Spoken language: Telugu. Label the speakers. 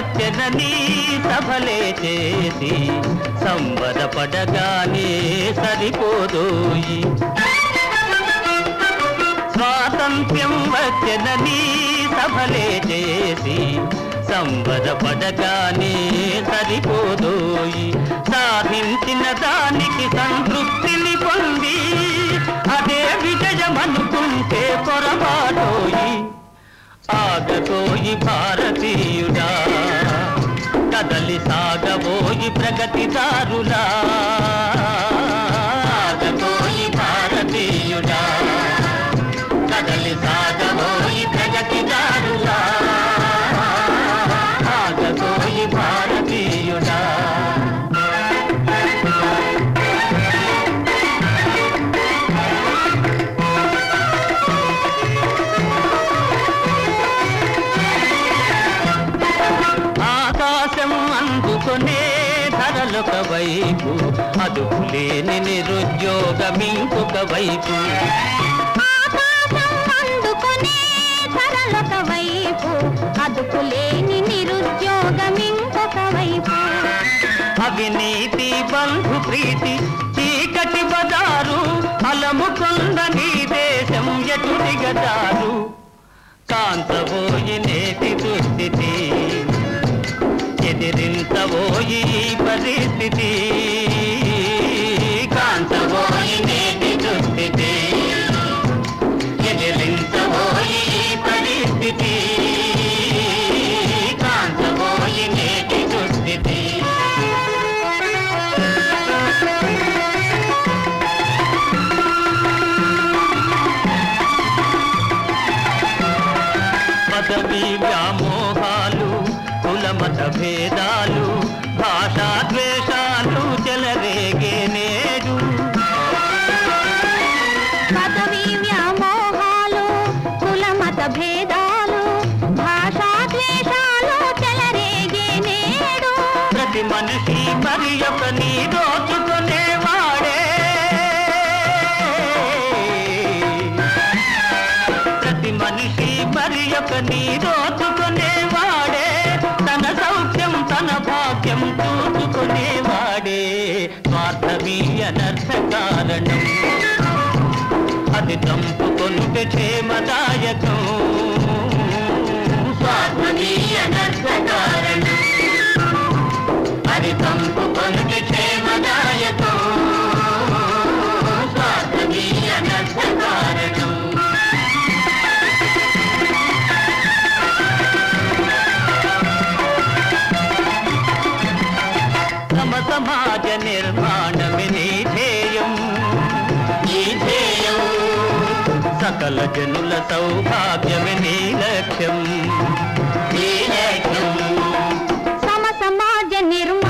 Speaker 1: వచ్చనని సభలే చేసి సంబరపడగానే సరిపోదోయి స్వాతంత్ర్యం వచ్చనని సభలే చేసి సంబరపడగానే సరిపోదోయి సాధించిన దానికి సంతృప్తిని పొంది అదే విజయమనుకుంటే పొరపాటోయి ఆగతోయి భారతీయుడా కదలి సాగబోయి ప్రగతిదారులా ఆగతోయి భారతీయుడా కదలి సాగబోయి ప్రగతిదారులా ఆగతోయి భారతీయుడా ఆకాశం అందుకొనే ధరలొక వైపు అదుపు లేని నిరుద్యోగం ఇంకొక వైపు
Speaker 2: ఆకాశం అందుకునే ధరలొక వైపు అదుపులేని నిరుద్యోగం ఇంకొక వైపు
Speaker 1: అవినీతి బంధు ప్రీతి చీకటి బజారు అలముకొంద నీ దేశం ఎటు దిగజారు కాంతబోయి నేటి దుస్థితి ఎదిరించబోయి ఈ పరిస్థితి కాంతబోయి నేటి దుస్థితి ఎదిరించబోయి ఈ పరిస్థితి కాంతబోయి నేటి దుస్థితి పదవి వ్యామోహాలు కులమత భేదాలు భాషా ద్వేషాలు చెలరేగే నేడు
Speaker 2: పదవి వ్యామోహాలు కులమత భేదాలు భాషా ద్వేషాలు చెలరేగే నేడు
Speaker 1: ప్రతి మనిషి మరి ఒక నీ దోచుకునేవాడే ప్రతి మనిషి మరి ఒక నీ దోచుకునేవాడే తన సౌఖ్యం తన భాగ్యం చూసుకునేవాడే స్వార్థమీ అనర్థ కారణం అది చంపుకొనుట క్షేమదాయకం స్వార్థమీ అనర్థ కారణం అది చంపుకొనుట క్షేమదాయకం స్వార్థమీ అనర్థ కారణం సమ సమాజ నిర్మాణమే నీ ధ్యేయం ఈ ధ్యేయం సకల జనుల సౌభాగ్యమే నీ లక్ష్యం నీ లక్ష్యం
Speaker 2: సమ సమాజ నిర్మాణమే